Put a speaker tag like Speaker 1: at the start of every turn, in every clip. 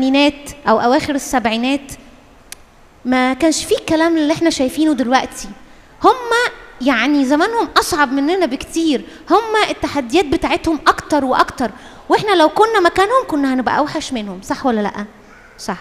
Speaker 1: الثمانينات او اواخر السبعينات ما كانش فيه الكلام اللي احنا شايفينه دلوقتي هم يعني زمانهم اصعب مننا بكتير هم التحديات بتاعتهم اكتر واكتر واحنا لو كنا مكانهم كنا هنبقى اوحش منهم صح ولا لا صح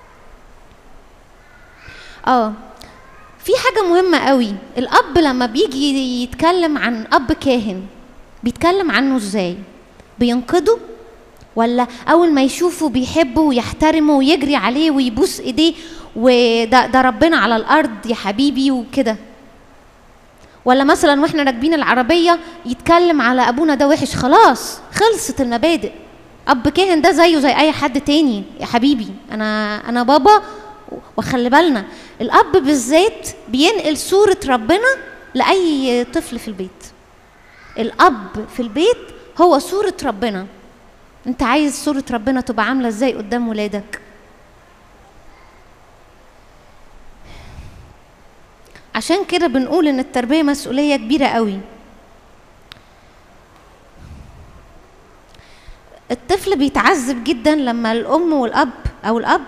Speaker 1: اه في حاجة مهمة قوي الأب لما بيجي يتكلم عن أب كاهن بيتكلم عنه ازاي بينقذه ولا أول ما يشوفه بيحبه ويحترمه ويجري عليه ويبوس إيديه وده ده ربنا على الأرض يا حبيبي وكده ولا مثلا واحنا راكبين العربية يتكلم على أبونا ده وحش خلاص خلصت المبادئ أب كاهن ده زيه زي أي حد تاني يا حبيبي أنا أنا بابا وخلي بالنا الاب بالذات بينقل صوره ربنا لاي طفل في البيت الاب في البيت هو صوره ربنا انت عايز صوره ربنا تبقى عامله ازاي قدام ولادك عشان كده بنقول ان التربيه مسؤوليه كبيره قوي الطفل بيتعذب جدا لما الام والاب او الاب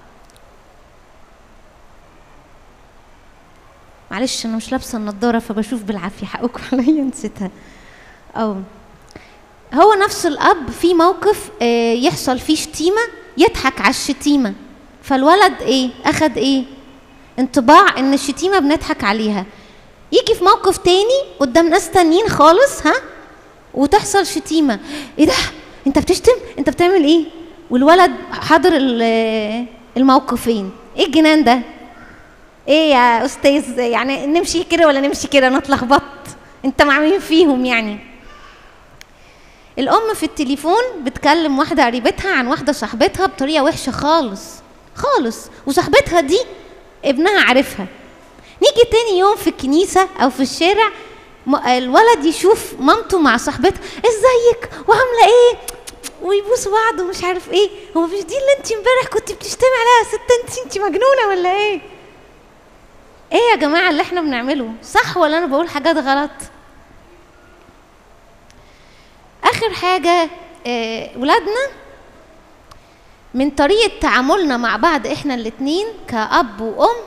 Speaker 1: معلش انا مش لابسه النضاره فبشوف بالعافيه حقكم عليا نسيتها اه هو نفس الاب في موقف آه يحصل فيه شتيمه يضحك على الشتيمه فالولد ايه اخد ايه انطباع ان الشتيمه بنضحك عليها يجي في موقف تاني قدام ناس تانيين خالص ها وتحصل شتيمه ايه ده انت بتشتم انت بتعمل ايه والولد حاضر الموقفين ايه الجنان ده ايه يا استاذ يعني نمشي كده ولا نمشي كده انا اتلخبطت انت مع مين فيهم يعني الام في التليفون بتكلم واحده قريبتها عن واحده صاحبتها بطريقه وحشه خالص خالص وصاحبتها دي ابنها عارفها نيجي تاني يوم في الكنيسه او في الشارع الولد يشوف مامته مع صاحبتها ازيك وعامله ايه ويبوسوا بعض ومش عارف ايه هو مش دي اللي انت امبارح كنت بتشتمي عليها يا ست انت انت مجنونه ولا ايه ايه يا جماعه اللي احنا بنعمله صح ولا انا بقول حاجات غلط اخر حاجه آه ولادنا من طريقه تعاملنا مع بعض احنا الاتنين كاب وام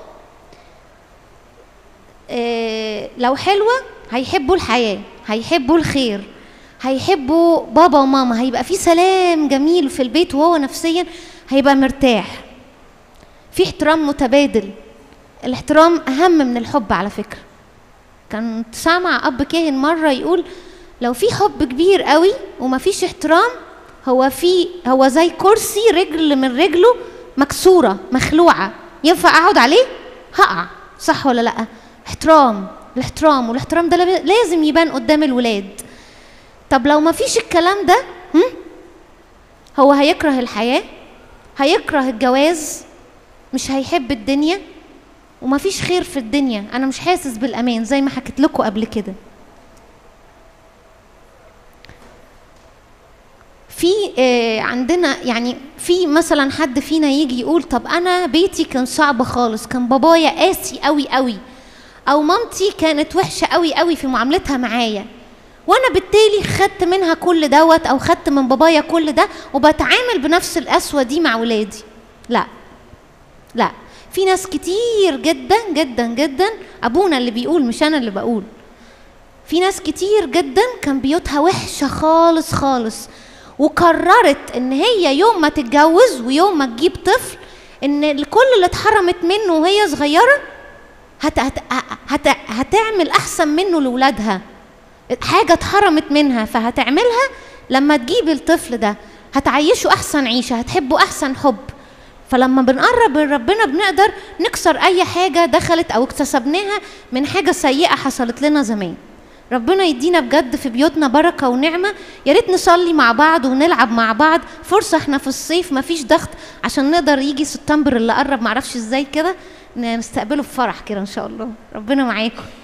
Speaker 1: آه لو حلوه هيحبوا الحياه هيحبوا الخير هيحبوا بابا وماما هيبقى في سلام جميل في البيت وهو نفسيا هيبقى مرتاح في احترام متبادل الاحترام اهم من الحب على فكره كنت سامع اب كاهن مره يقول لو في حب كبير قوي ومفيش احترام هو في هو زي كرسي رجل من رجله مكسوره مخلوعه ينفع اقعد عليه هقع صح ولا لا احترام الاحترام والاحترام ده لازم يبان قدام الولاد طب لو مفيش الكلام ده هم؟ هو هيكره الحياه هيكره الجواز مش هيحب الدنيا ومفيش خير في الدنيا انا مش حاسس بالامان زي ما حكيت لكم قبل كده في آه عندنا يعني في مثلا حد فينا يجي يقول طب انا بيتي كان صعب خالص كان بابايا قاسي قوي قوي او مامتي كانت وحشه قوي قوي في معاملتها معايا وانا بالتالي خدت منها كل دوت او خدت من بابايا كل ده وبتعامل بنفس القسوه دي مع ولادي لا لا في ناس كتير جدا جدا جدا ابونا اللي بيقول مش انا اللي بقول في ناس كتير جدا كان بيوتها وحشه خالص خالص وقررت ان هي يوم ما تتجوز ويوم ما تجيب طفل ان الكل اللي اتحرمت منه وهي صغيره هت هت هت هتعمل احسن منه لاولادها حاجه اتحرمت منها فهتعملها لما تجيب الطفل ده هتعيشه احسن عيشه هتحبه احسن حب فلما بنقرب من ربنا بنقدر نكسر اي حاجه دخلت او اكتسبناها من حاجه سيئه حصلت لنا زمان ربنا يدينا بجد في بيوتنا بركه ونعمه يا ريت نصلي مع بعض ونلعب مع بعض فرصه احنا في الصيف مفيش ضغط عشان نقدر يجي سبتمبر اللي قرب معرفش ازاي كده نستقبله بفرح كده ان شاء الله ربنا معاكم